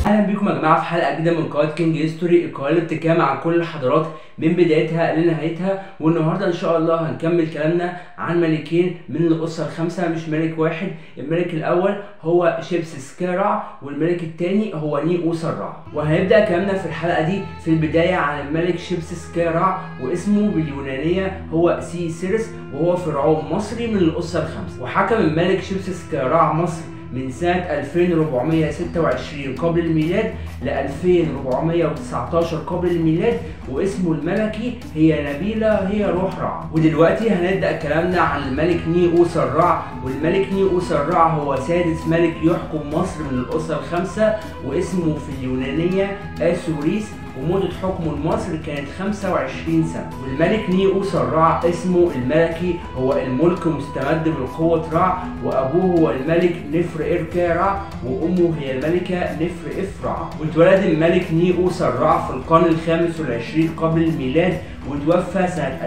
اهلا بيكم يا جماعه في حلقه جديده من قناه كينج هيستوري القناه اللي بتتكلم عن كل الحضارات من بدايتها لنهايتها والنهارده ان شاء الله هنكمل كلامنا عن ملكين من الاسره الخمسه مش ملك واحد الملك الاول هو شيبسس كارع والملك الثاني هو ني اوسرع وهنبدا كلامنا في الحلقه دي في البدايه عن الملك شيبسس كارع واسمه باليونانيه هو سي سيرس وهو فرعون مصري من الاسره الخمسه وحكم الملك شيبسس كارع مصر من سنة 2426 قبل الميلاد ل 2419 قبل الميلاد واسمه الملكي هي نبيلة هي روح رع ودلوقتي هنبدأ كلامنا عن الملك نيئو سرع والملك نيئو سرع هو سادس ملك يحكم مصر من الأسرة الخمسة واسمه في اليونانية آسوريس ومدة حكمه لمصر كانت 25 سنة والملك نيئو سرع اسمه الملكي هو الملك مستمد من قوة رع وأبوه هو الملك نفر إركا رع وأمه هي الملكة نفر إفرع واتولد الملك نيئو سرع في القرن الخامس والعشرين قبل الميلاد وتوفى سنة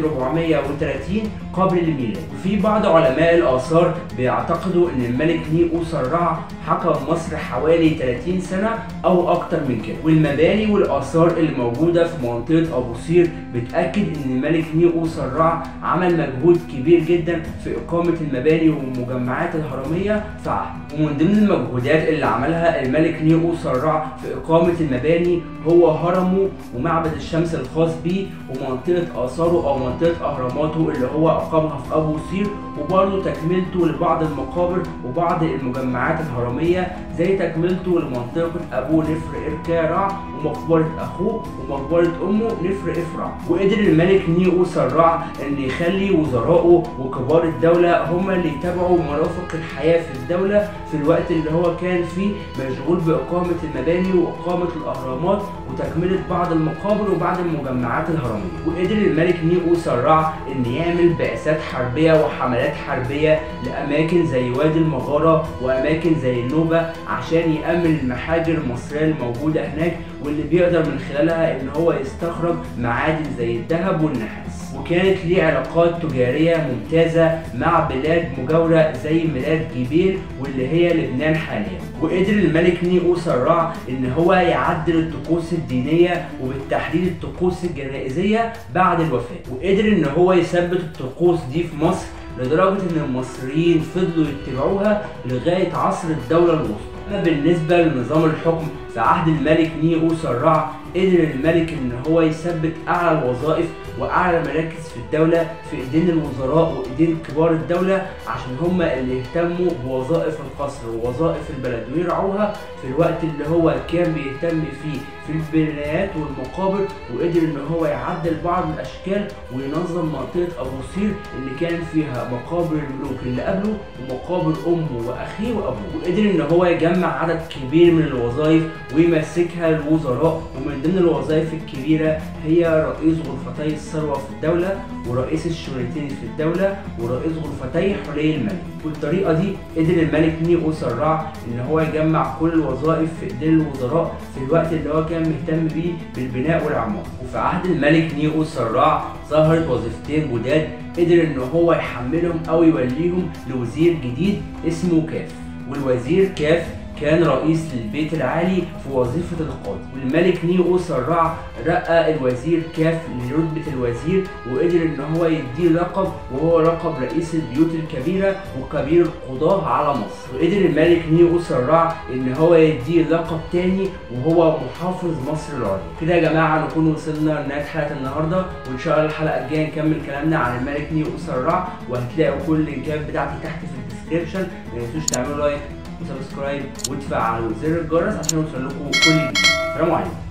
2430 قبل الميلاد وفي بعض علماء الآثار بيعتقدوا إن الملك نيئو سرع حكم مصر حوالي 30 سنة أو أكتر من كده والمباني والآثار اللي موجودة في منطقة أبو سير بتأكد إن الملك نيئو سرع عمل مجهود كبير جدا في إقامة المباني والمجمعات الهرمية في عهده ومن ضمن المجهودات اللي عملها الملك نيئو سرع في إقامة المباني هو هرمه ومعبد الشمس الخاص بيه ومنطقة آثاره أو منطقة أهراماته اللي هو أقامها في أبو سير وبرضه تكملته لبعض المقابر وبعض المجمعات الهرمية زي تكملته لمنطقة أبو نفر إركارع ومقبرة أخوه ومقبرة أمه نفر إفرع وقدر الملك نيئو سرع إن يخلي وزرائه وكبار الدولة هم اللي يتابعوا مرافق الحياة في الدولة في الوقت اللي هو كان فيه مشغول بإقامة المباني وإقامة الأهرامات وتكملة بعض المقابر وبعض المجمعات الهرمية وقدر الملك نيئو سرع إن يعمل بعثات حربية وحملات حربية لأماكن زي وادي المغارة وأماكن زي النوبة عشان يأمن المحاجر المصرية الموجودة هناك واللي بيقدر من خلالها إن هو يستخرج معادن زي الذهب والنحاس وكانت ليه علاقات تجارية ممتازة مع بلاد مجاورة زي بلاد جبيل واللي هي لبنان حاليا وقدر الملك نيئو سرع ان هو يعدل الطقوس الدينية وبالتحديد الطقوس الجنائزية بعد الوفاة وقدر ان هو يثبت الطقوس دي في مصر لدرجة ان المصريين فضلوا يتبعوها لغاية عصر الدولة الوسطى أما بالنسبة لنظام الحكم في عهد الملك نيئو سرع قدر الملك ان هو يثبت اعلى الوظائف واعلى مراكز في الدوله في ايدين الوزراء وايدين كبار الدوله عشان هم اللي يهتموا بوظائف القصر ووظائف البلد ويرعوها في الوقت اللي هو كان بيهتم فيه في البنايات والمقابر وقدر ان هو يعدل بعض الاشكال وينظم منطقه ابو سير اللي كان فيها مقابر الملوك اللي قبله ومقابر امه واخيه وابوه وقدر ان هو يجمع عدد كبير من الوظائف ويمسكها الوزراء ومن ضمن الوظائف الكبيره هي رئيس غرفتي الثروه في الدوله ورئيس الشرطين في الدوله ورئيس غرفتي حلي الملك بالطريقه دي قدر الملك نيئو سرع ان هو يجمع كل الوظائف في ايدين الوزراء في الوقت اللي هو كان مهتم بيه بالبناء والعمار وفي عهد الملك نيئو سرع ظهرت وظيفتين جداد قدر ان هو يحملهم او يوليهم لوزير جديد اسمه كاف والوزير كاف كان رئيس للبيت العالي في وظيفة القاضي والملك نيئو سرع رقى الوزير كاف لرتبة الوزير وقدر ان هو يديه لقب وهو لقب رئيس البيوت الكبيرة وكبير القضاة على مصر وقدر الملك نيئو سرع ان هو يديه لقب تاني وهو محافظ مصر العليا كده يا جماعة نكون وصلنا لنهاية حلقة النهاردة وان شاء الله الحلقة الجاية نكمل كلامنا عن الملك نيئو سرع وهتلاقوا كل اللينكات بتاعتي تحت في الديسكريبشن ما تنسوش تعملوا لايك وسبسكرايب وتفعلوا زر الجرس عشان يوصل لكم كل جديد السلام عليكم